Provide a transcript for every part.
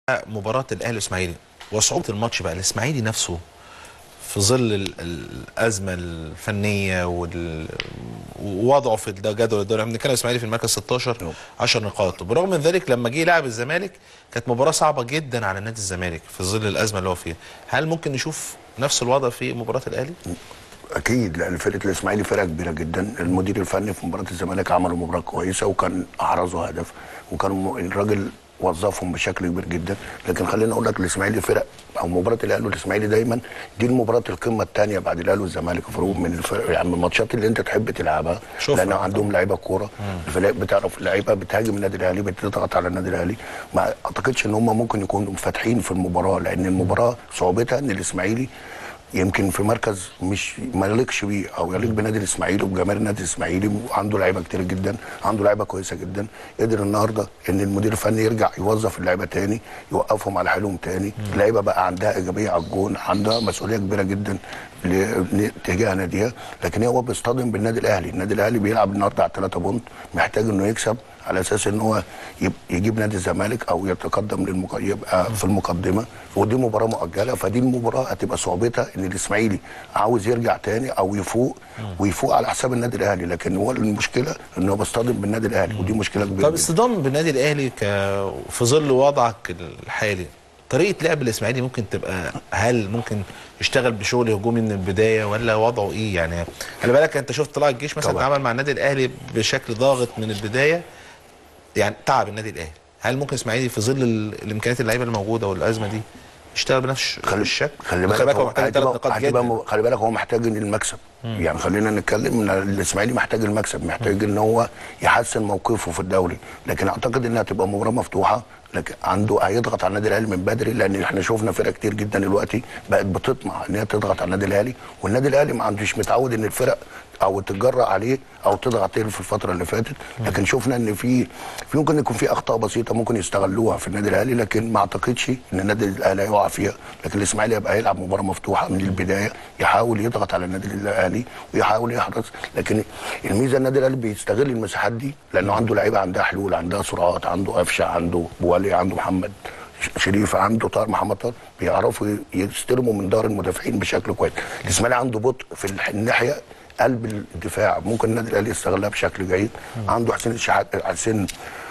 مباراه الاهلي والاسماعيلي وصعوبه الماتش بقى الاسماعيلي نفسه في ظل ال- الازمه الفنيه وال- ووضعه في الد- جدول الدوري احنا بنتكلم الاسماعيلي في المركز 16 10 نقاط وبرغم من ذلك لما جه يلعب الزمالك كانت مباراه صعبه جدا على نادي الزمالك في ظل الازمه اللي هو فيها هل ممكن نشوف نفس الوضع في مباراه الاهلي اكيد لان فرقه الاسماعيلي فرقه كبيره جدا المدير الفني في مباراه الزمالك عمل مباراه كويسه وكان احرزوا هدف وكان م- الراجل وظفهم بشكل كبير جدا لكن خليني اقول لك الاسماعيلي فرق او مباراه الاهلي والاسماعيلي دايما دي المباراه القمه الثانيه بعد الاهلي والزمالك فروق من الفرق يعني من الماتشات اللي انت تحب تلعبها شوفها. لان عندهم لعيبه كوره الفرق بتعرف اللعيبه بتهاجم النادي الاهلي بتضغط على النادي الاهلي ما اعتقدش ان هم ممكن يكونوا فاتحين في المباراه لان المباراه صعوبتها ان الاسماعيلي يمكن في مركز مش ما يليقش بيه او يليق بنادي الاسماعيلي وبجماهير النادي الاسماعيلي وعنده لعيبه كتير جدا عنده لعيبه كويسه جدا قدر النهارده ان المدير الفني يرجع يوظف اللعيبه تاني يوقفهم على حيلهم تاني اللعيبه بقى عندها ايجابيه على الجون عندها مسؤوليه كبيره جدا ل- تجاه ناديها لكن هو بيصطدم بالنادي الاهلي النادي الاهلي بيلعب النهارده على 3 بونت محتاج انه يكسب على اساس ان هو يب- يجيب نادي الزمالك او يتقدم للمق... يبقى في المقدمه ودي مباراه مؤجله فدي المباراه هتبقى صعوبتها ان الاسماعيلي عاوز يرجع تاني او يفوق ويفوق على حساب النادي الاهلي لكن هو المشكله ان هو بيصطدم بالنادي الاهلي ودي مشكله كبيره طب جدا. اصطدام بالنادي الاهلي ك... في ظل وضعك الحالي طريقه لعب الاسماعيلي ممكن تبقى هل ممكن يشتغل بشغل هجومي من البدايه ولا وضعه ايه يعني خلي بالك انت شفت طلائع الجيش مثلا طبعا. اتعامل مع النادي الاهلي بشكل ضاغط من البدايه يعني تعب النادي الاهلي هل ممكن الاسماعيلي في ظل ال- الامكانيات اللعيبه الموجوده والازمه دي يشتغل بنفس الشكل خلي بالك هو محتاج ثلاث هتبقى- نقاط هتبقى جدا م- خلي بالك هو محتاج المكسب يعني خلينا نتكلم ان الاسماعيلي محتاج المكسب محتاج ان هو يحسن موقفه في الدوري لكن اعتقد انها هتبقى مباراه مفتوحه لكن عنده هيضغط على النادي الاهلي من بدري لان احنا شفنا فرق كتير جدا دلوقتي بقت بتطمع ان هي تضغط على النادي الاهلي والنادي الاهلي ما عندوش متعود ان الفرق او تتجرأ عليه او تضغط عليه في الفتره اللي فاتت لكن شفنا ان في في ممكن يكون في اخطاء بسيطه ممكن يستغلوها في النادي الاهلي لكن ما اعتقدش ان النادي الاهلي هيقع فيها لكن الاسماعيلي هيبقى يلعب مباراه مفتوحه من البدايه يحاول يضغط على النادي الاهلي ويحاول يحرز لكن الميزه النادي الاهلي بيستغل المساحات دي لانه عنده لعيبه عندها حلول عندها سرعات عنده قفشه عنده بوالي عنده محمد شريف عنده طاهر محمد طاهر بيعرفوا يستلموا من دار المدافعين بشكل كويس الاسماعيلي عنده بطء في الح- الناحيه قلب الدفاع ممكن النادي الاهلي يستغلها بشكل جيد عنده حسين الشحات حسين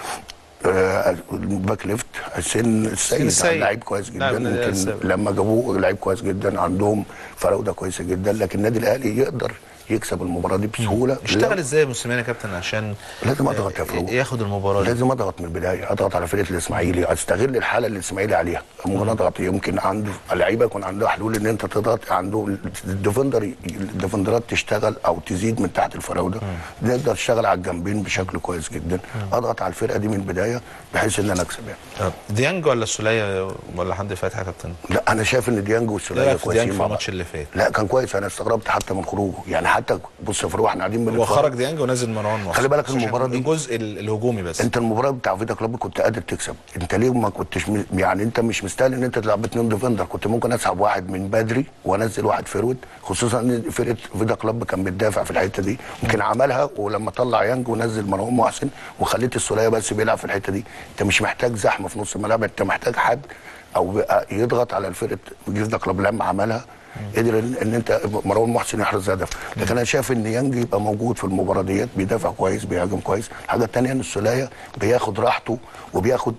آه، باك ليفت حسين السيد السيد. لعيب كويس لاعب جدا النادي ممكن السابق. لما جابوه لعيب كويس جدا عندهم فراوده كويسه جدا لكن النادي الاهلي يقدر يكسب المباراه دي بسهوله اشتغل ازاي يا موسيماني يا كابتن عشان لازم اضغط يا فاروق ياخد المباراه دي لازم اضغط من البدايه اضغط على فرقه الاسماعيلي استغل الحاله اللي الاسماعيلي عليها ممكن اضغط يمكن عنده اللعيبه يكون عندها حلول ان انت تضغط عنده الديفندر الديفندرات تشتغل او تزيد من تحت الفراوده نقدر نشتغل على الجنبين بشكل كويس جدا اضغط على الفرقه دي من البدايه بحيث ان انا اكسب يعني طب ديانج ولا السوليه ولا حمدي فتحي يا كابتن؟ لا انا شايف ان ديانج ايه والسوليه رايك في ديانج كويسين في مع بعض الماتش اللي فات؟ لا كان كويس انا استغربت حتى من خروجه يعني حتى بص يا فاروق احنا قاعدين هو بنتفرج خرج ديانج ونزل مروان محسن خلي بالك عشان المباراة دي- الجزء ال- الهجومي بس انت المباراه بتاع فيتا كلوب كنت قادر تكسب انت ليه ما كنتش م... يعني انت مش مستاهل ان انت تلعب باتنين ديفندر كنت ممكن اسحب واحد من بدري وانزل واحد فيرود خصوصا ان فرقه فيتا كلوب كان بتدافع في الحته دي يمكن عملها ولما طلع يانج ونزل مروان محسن وخليت السوليه بس بيلعب في الحته دي انت مش محتاج زحمه في نص الملعب انت محتاج حد او بقى يضغط على الفرقه فيتا كلوب لما عملها قدر ان إن انت مروان محسن يحرز هدف لكن انا شايف ان يانج يبقى موجود في المباراه ديت بيدافع كويس بيهاجم كويس الحاجه الثانيه ان السوليه بياخد راحته وبياخد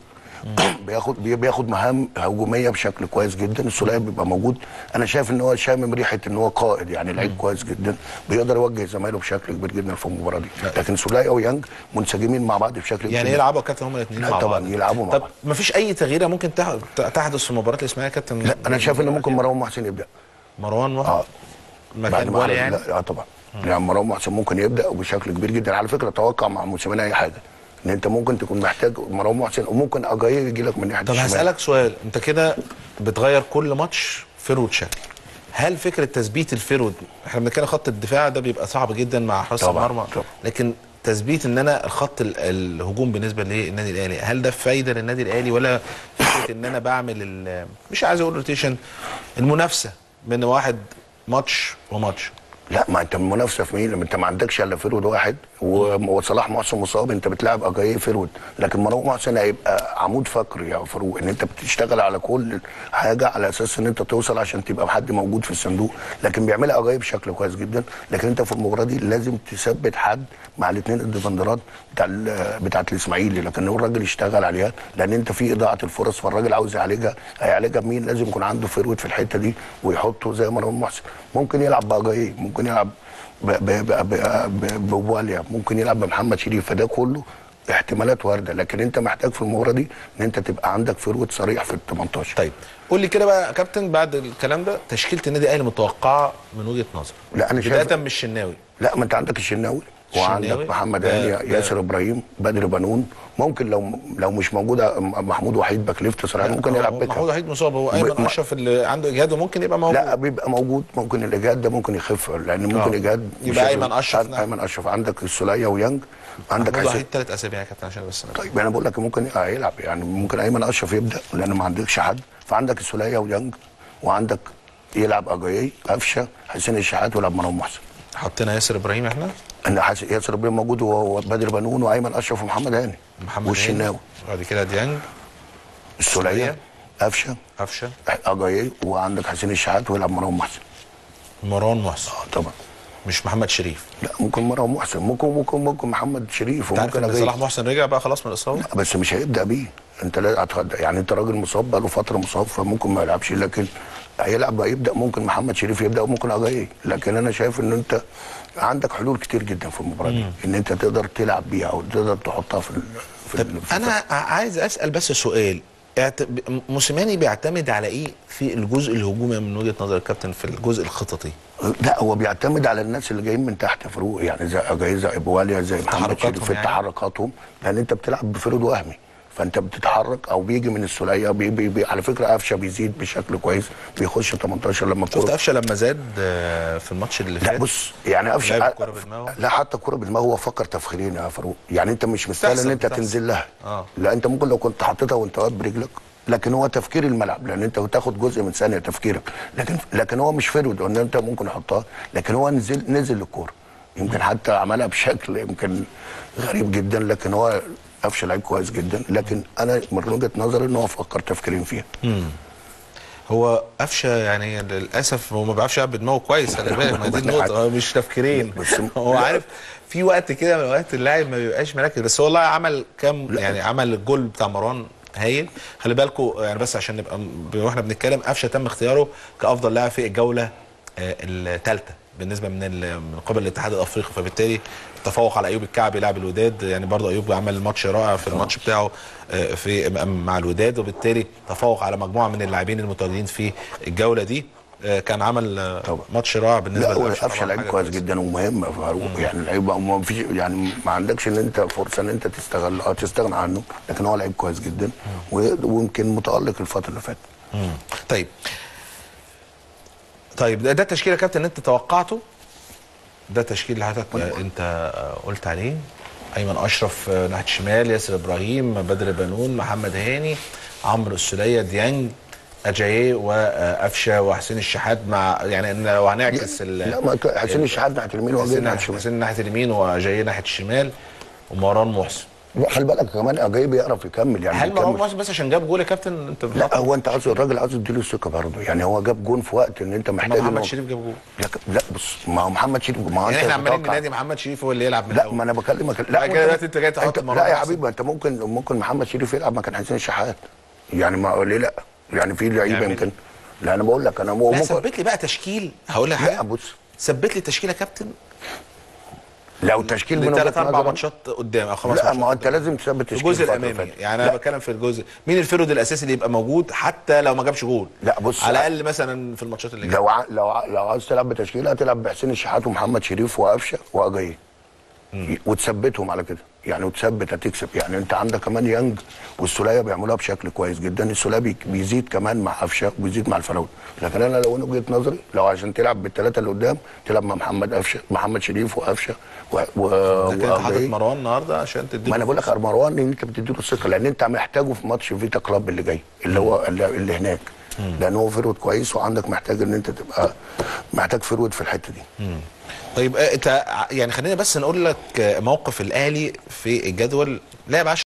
بياخد بي- بياخد مهام هجوميه بشكل كويس جدا السوليه بيبقى موجود انا شايف ان هو شامم ريحه ان هو قائد يعني لعيب كويس جدا بيقدر يوجه زمايله بشكل كبير جدا في المباراه دي لكن سوليه ويانج منسجمين مع بعض بشكل يعني كبير. يلعبوا يا كابتن هما الاثنين لا مع طبعاً بعض يلعبوا مع طب بعض. ما فيش اي تغييره ممكن تح- تحدث في مباراه الاسماعيلي يا كابتن لا انا شايف ان ممكن مروان محسن يبدا مروان محسن اه مكان بعد ما بوالي عمل- يعني لا اه طبعا يعني مروان محسن ممكن يبدا وبشكل كبير جدا على فكره توقع مع موسيماني اي حاجه ان انت ممكن تكون محتاج مروان محسن وممكن اجاي يجي لك من ناحيه طب الشمال. هسألك سؤال انت كده بتغير كل ماتش فيرود شكل هل فكره تثبيت الفيرود احنا بنتكلم خط الدفاع ده بيبقى صعب جدا مع حراس طبعاً، المرمى طبعاً. لكن تثبيت ان انا الخط ال- الهجوم بالنسبه للنادي الاهلي هل ده فايده للنادي الاهلي ولا فكره ان انا بعمل ال- مش عايز اقول روتيشن المنافسه بين واحد ماتش وماتش لا ما انت المنافسه في مين لما انت ما عندكش الا فرود واحد و- وصلاح محسن مصاب انت بتلعب اجاي فرود لكن مروان محسن هيبقى عمود فقري يا فاروق ان انت بتشتغل على كل حاجه على اساس ان انت توصل عشان تبقى حد موجود في الصندوق لكن بيعملها اجاي بشكل كويس جدا لكن انت في المباراه دي لازم تثبت حد مع الاثنين الديفندرات بتاع ال- بتاعت الاسماعيلي لكن هو الراجل يشتغل عليها لان انت في اضاعه الفرص فالراجل عاوز يعالجها هيعالجها بمين لازم يكون عنده فرود في الحته دي ويحطه زي مروان محسن ممكن يلعب باجاي ممكن يلعب ب- ب- ب- ب- ب- ببواليا ممكن يلعب بمحمد شريف فده كله احتمالات وارده لكن انت محتاج في المباراه دي ان انت تبقى عندك فرود صريح في ال 18 طيب قول لي كده بقى يا كابتن بعد الكلام ده تشكيله النادي الاهلي متوقعه من وجهه نظرك لا، أنا شايف- بدايه من الشناوي لا ما انت عندك الشناوي الشناوي؟ وعندك محمد ده- هاني ده- ياسر ابراهيم بدر بنون ممكن لو لو مش موجود محمود وحيد باك ليفت صراحه ممكن يلعب محمود بيكهام وحيد مصاب هو ب- ايمن ما- اشرف اللي عنده اجهاد وممكن يبقى موجود لا بيبقى موجود ممكن الاجهاد ده ممكن يخف لان ممكن آه. اجهاد يبقى بشكل- أيمن أشرف، عن- نعم. ايمن اشرف عندك السوليه ويانج عندك محمود حسين وحيد ثلاث اسابيع يا كابتن عشان بس أنا- طيب انا بقول لك ممكن هيلعب يعني ممكن ايمن اشرف يبدا لان ما عندكش حد فعندك السوليه ويانج وعندك يلعب اجايي قفشه حسين الشحات ويلعب مروان محسن حطينا ياسر ابراهيم احنا ان حس- ياسر ابراهيم موجود وهو بدر بنون وايمن اشرف ومحمد هاني محمد والشناوي هاني. بعد كده ديانج السوليه السولية. قفشه قفشه اجايي وعندك حسين الشحات ويلعب مروان محسن مروان محسن اه طبعا مش محمد شريف لا ممكن مروان محسن ممكن ممكن ممكن محمد شريف انت عارف وممكن ان أجايي. صلاح محسن رجع بقى خلاص من الاصابه لا بس مش هيبدا بيه انت لا هتخد- يعني انت راجل مصاب بقاله فتره مصاب فممكن ما يلعبش لكن هيلعب هيبدا ممكن محمد شريف يبدا وممكن اجاي لكن انا شايف ان انت عندك حلول كتير جدا في المباراه دي ان انت تقدر تلعب بيها او تقدر تحطها في ال- في طب ال- في انا ع- عايز اسال بس سؤال اعت... ب- موسيماني بيعتمد على ايه في الجزء الهجومي من وجهه نظر الكابتن في الجزء الخططي لا هو بيعتمد على الناس اللي جايين من تحت فروق يعني زي اجاي زي ابواليا زي محمد تحركاتهم شريف في يعني. تحركاتهم لان انت بتلعب بفرد وهمي فانت بتتحرك او بيجي من السوليه بي بي بي على فكره قفشه بيزيد بشكل كويس بيخش 18 لما شفت الكوره قفشه لما زاد آه، في الماتش اللي لا فات بص يعني قفشه لعب الكرة بدماغه؟ لا حتى الكوره بدماغه هو فكر تفكيرين يا فاروق يعني انت مش مستاهل ان بتحصل- انت بتحصل. تنزل لها آه. لا انت ممكن لو كنت حطيتها وانت واقف برجلك لكن هو تفكير الملعب لان انت بتاخد جزء من ثانيه تفكيرك لكن لكن هو مش فرود ان انت ممكن يحطها لكن هو نزل نزل للكوره يمكن حتى عملها بشكل يمكن غريب جدا لكن هو قفشه لعيب كويس جدا لكن انا من وجهه نظري ان هو فكر تفكيرين فيها هو قفشه يعني للاسف هو ما بيعرفش يلعب بدماغه كويس خلي بالك ما دي النقطه هو مش تفكيرين بس- هو عارف في وقت كده من الاوقات اللاعب ما بيبقاش مركز بس هو والله عمل كام لا. يعني عمل الجول بتاع مروان هايل خلي بالكم يعني بس عشان نبقى م- واحنا بنتكلم قفشه تم اختياره كافضل لاعب في الجوله الثالثه بالنسبه من ال- من قبل الاتحاد الافريقي فبالتالي تفوق على ايوب الكعبي لاعب الوداد يعني برضه ايوب عمل ماتش رائع في الماتش بتاعه آه، في مع الوداد وبالتالي تفوق على مجموعه من اللاعبين المتواجدين في الجوله دي آه، كان عمل آه، طبعا. ماتش رائع بالنسبه لا هو لقفشه قفشه طبعاً لعيب حاجة كويس كويسة. جدا ومهم يا فاروق يعني لعيب ما فيش يعني ما عندكش ان انت فرصه ان انت تستغل اه تستغنى عنه لكن هو لعيب كويس جدا و- ويمكن متالق الفتره اللي فاتت مم. طيب طيب ده, ده التشكيل يا كابتن اللي انت توقعته ده التشكيل اللي حضرتك آه، انت آه، قلت عليه ايمن اشرف آه، ناحيه الشمال ياسر ابراهيم بدر بنون محمد هاني عمرو السوليه ديانج اجاييه وقفشه وحسين الشحات مع يعني إن لو هنعكس ال- لا ما ك- حسين الشحات ناحيه اليمين وجاي حسين ناحيه ناحيه الشمال حسين ناحيه اليمين واجاييه ناحيه الشمال ومروان محسن لا، خلي بالك كمان اجاي بيعرف يكمل يعني هل مروان بيكمل. محسن بس عشان جاب جول يا كابتن انت لا هو انت عاوز الراجل عاوز تديله الثقه برضه يعني هو جاب جون في وقت ان انت ما محتاج إن محمد هو- شريف جاب جول لا, لا بص ما هو محمد شريف ما هو يعني انت احنا عمالين تتوقع- ننادي محمد شريف هو اللي يلعب من لا الأول. ما انا بكلمك لا بعد كده وانت- دلوقتي انت جاي تحط انت- مروان لا يا محسن. حبيبي ما انت ممكن ممكن محمد شريف يلعب مكان حسين الشحات يعني ما ليه لا يعني في لعيبه يعني- يمكن لا انا بقول لك انا مو- لا ممكن ثبت لي بقى تشكيل هقول لك لا حاجه بص ثبت لي تشكيل يا كابتن لو تشكيل من لثلاث وجهة اربع نظرك- ماتشات قدام او خمس لا ماتشات ما هو انت قدام. لازم تثبت في تشكيل الجزء الفترة الامامي اللي فاتت. يعني انا لا. بتكلم في الجزء مين الفرد الاساسي اللي يبقى موجود حتى لو ما جابش جول لا، بص- على الاقل مثلا في الماتشات اللي جايه لو ع... لو ع... لو عاوز تلعب بتشكيله هتلعب بحسين الشحات ومحمد شريف وقفشه واجاي وتثبتهم على كده يعني وتثبت هتكسب يعني انت عندك كمان يانج والسوليه بيعملوها بشكل كويس جدا السوليه بي- بيزيد كمان مع قفشه وبيزيد مع الفراوده لكن انا لو انا وجهه نظري لو عشان تلعب بالثلاثه اللي قدام تلعب مع محمد قفشه محمد شريف وقفشه و... و... لكن انت حاطط وأجاي. مروان النهارده عشان تدي ما انا بقول لك يا مروان ان انت بتديله الثقه لان انت محتاجه في ماتش فيتا كلاب اللي جاي اللي هو اللي, اللي هناك لان هو فيرود كويس وعندك محتاج ان انت تبقى محتاج فيرود في الحته دي طيب آه، انت ع- يعني خلينا بس نقول لك آه، موقف الاهلي في الجدول لعب 10